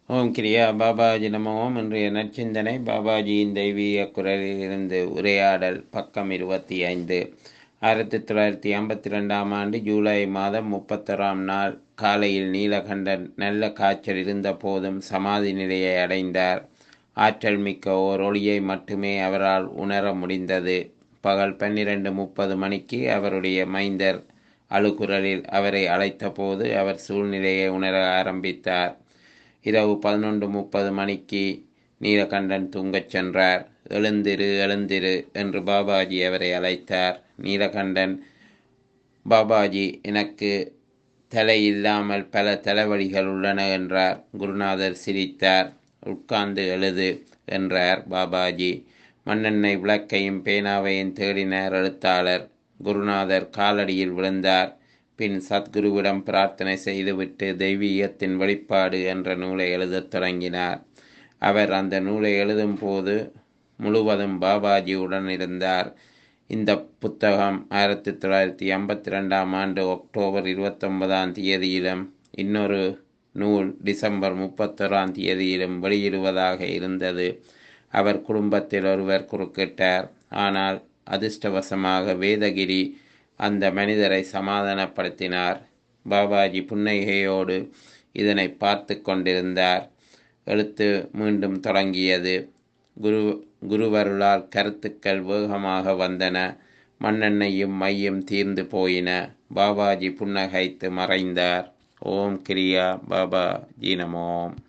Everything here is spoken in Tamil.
ஓம் கிரியா பாபாஜி நம ஓம் இன்றைய நற்சிந்தனை பாபாஜியின் தெய்வீக குரலில் இருந்து உரையாடல் பக்கம் இருபத்தி ஐந்து ஆயிரத்தி தொள்ளாயிரத்தி ஐம்பத்தி ரெண்டாம் ஆண்டு ஜூலை மாதம் முப்பத்தொராம் நாள் காலையில் நீலகண்டன் நல்ல காய்ச்சல் இருந்த போதும் சமாதி நிலையை அடைந்தார் ஆற்றல் மிக்க ஓர் ஒளியை மட்டுமே அவரால் உணர முடிந்தது பகல் பன்னிரண்டு முப்பது மணிக்கு அவருடைய மைந்தர் அழுகுரலில் அவரை அழைத்தபோது அவர் சூழ்நிலையை உணர ஆரம்பித்தார் இரவு பதினொன்று முப்பது மணிக்கு நீலகண்டன் தூங்கச் சென்றார் எழுந்திரு எழுந்திரு என்று பாபாஜி அவரை அழைத்தார் நீலகண்டன் பாபாஜி எனக்கு தலை இல்லாமல் பல தலைவலிகள் உள்ளன என்றார் குருநாதர் சிரித்தார் உட்கார்ந்து எழுது என்றார் பாபாஜி மண்ணெண்ணெய் விளக்கையும் பேனாவையும் தேடினார் எழுத்தாளர் குருநாதர் காலடியில் விழுந்தார் பின் சத்குருவிடம் பிரார்த்தனை செய்துவிட்டு தெய்வீகத்தின் வெளிப்பாடு என்ற நூலை எழுதத் தொடங்கினார் அவர் அந்த நூலை எழுதும் போது முழுவதும் பாபாஜியுடன் இருந்தார் இந்த புத்தகம் ஆயிரத்தி தொள்ளாயிரத்தி ஐம்பத்தி ரெண்டாம் ஆண்டு அக்டோபர் இருபத்தொன்பதாம் தேதியிலும் இன்னொரு நூல் டிசம்பர் முப்பத்தொராம் தேதியிலும் வெளியிடுவதாக இருந்தது அவர் குடும்பத்தில் ஒருவர் குறுக்கிட்டார் ஆனால் அதிர்ஷ்டவசமாக வேதகிரி அந்த மனிதரை சமாதானப்படுத்தினார் பாபாஜி புன்னகையோடு இதனை பார்த்து கொண்டிருந்தார் எழுத்து மீண்டும் தொடங்கியது குரு குருவருளால் கருத்துக்கள் வேகமாக வந்தன மண்ணெண்ணையும் மையும் தீர்ந்து போயின பாபாஜி புன்னகைத்து மறைந்தார் ஓம் கிரியா பாபா ஜீனமோம்